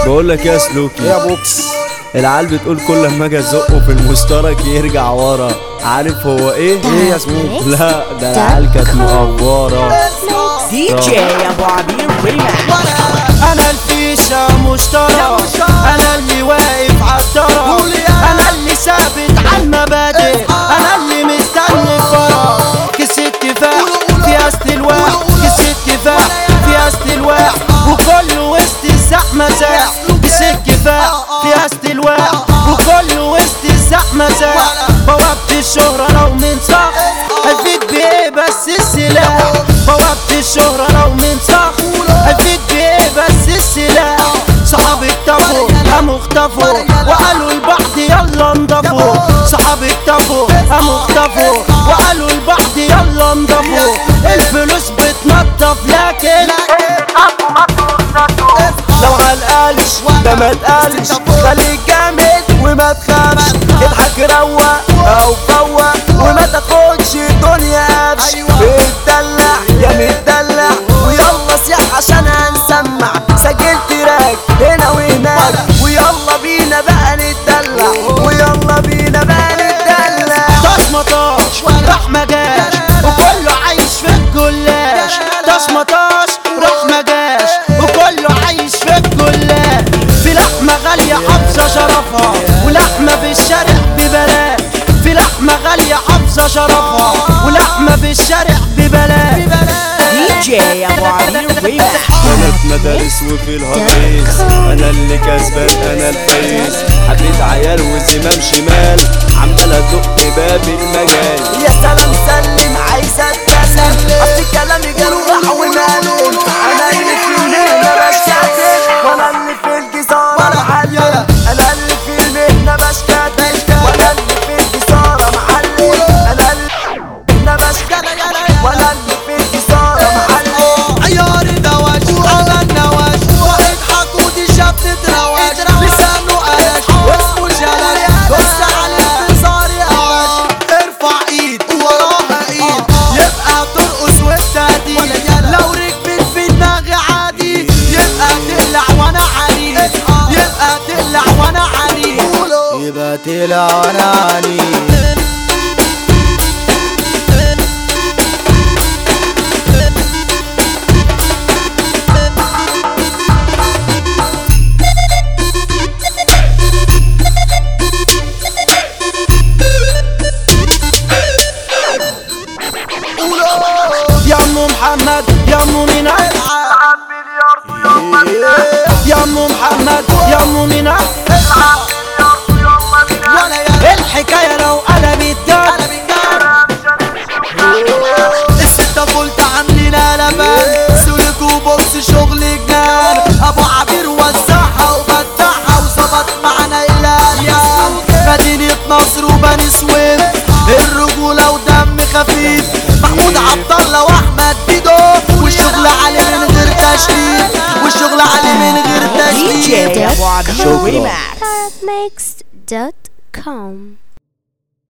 بقول لك يا سلوكي يا بوكس العيال بتقول كل لما اجي ازقه في المشترك يرجع ورا عارف هو ايه ايه يا زميلي لا ده العيال كانت مقفوره دي جي ابو عبير ريماكس انا الفيشة مشترى انا اللي واقف عالطرف انا اللي ثابت عالمبادئ انا اللي مستني الفرح كسيت كفاح في وسط الواح كسيت كفاح في وسط الواح وكل وسط الزحمة ساح كسيت كفاح في وسط الواح وكل وسط الزحمة ساح بوابة الشهرة لو من صح هفيد بايه بس السلاح بوابة الشهرة لو من صح هفيد بايه بس السلاح صحابي اكتفوا قاموا اختفوا وقالوا البعض يلا انضفوا صحابي اكتفوا قاموا اختفوا وقالوا البعض يلا انضفوا الفلوس بتنضف لكن لو عالقالش ده ما تقالش خليك جامد وما تخافش اضحك روق او فوق وما تاخدش الدنيا قفش اتدلع يا متدلع ويلا صيح عشان هنسمع سجلت تراك هنا وهناك ويلا بينا بقى نتدلع ويلا بينا بقى نتدلع طاش مطاش راح ما جاش وكله عايش في الجلاش طاش مطاش راح ما جاش وكله عايش في الجلاش في لحمة غالية حافظة شرفها ولحمة في الشارع ببلاش في لحمة غالية حافظة شرفها ولحمة في الشارع ببلاش دي جي ابو عبير ريماكس انا في مدارس وفي الهريس انا اللي كسبان انا الفايز حبيت عيال وزمام شمال عمال ادق باب المجال يا سلام سلم عايز اتكلم اصل كلامي جروح وماله انا اللي في المهنه بشتغل وانا اللي في الجزاره معلم انا اللي في المهنه بشتغل وانا اللي في الجزاره معلم انا اللي في المهنه بشتغل وانا اللي في الجزاره معلم عيار النواش على النواش واحد حقودي شاب تتروش لسانه قلش واسمه جلش بص على الانتصار يا قش ارفع ايد وراها ايد يبقى ترقص وبتهديد لو ركبت في دماغي عادي يبقى تقلع وانا عنيد يبقى تقلع وانا عنيد يبقى تقلع وانا عنيد يا ام محمد يا ام مين العب يا ام محمد يا ام مين الحكايه لو قلبت دار الستة فولت عاملين قلبان سلك وبوكس شغل جنان ابو عبير وزعها وبدعها وظبط معانا الاليان مدينة نصر وبني سويف الرجولة ودم خفيف محمود عبد الله واحمد ديدو والشغل عليه من غير تشريف والشغل عليه من غير دي تشريف جي ابو عبير شكرا. ريماكس Mixed.com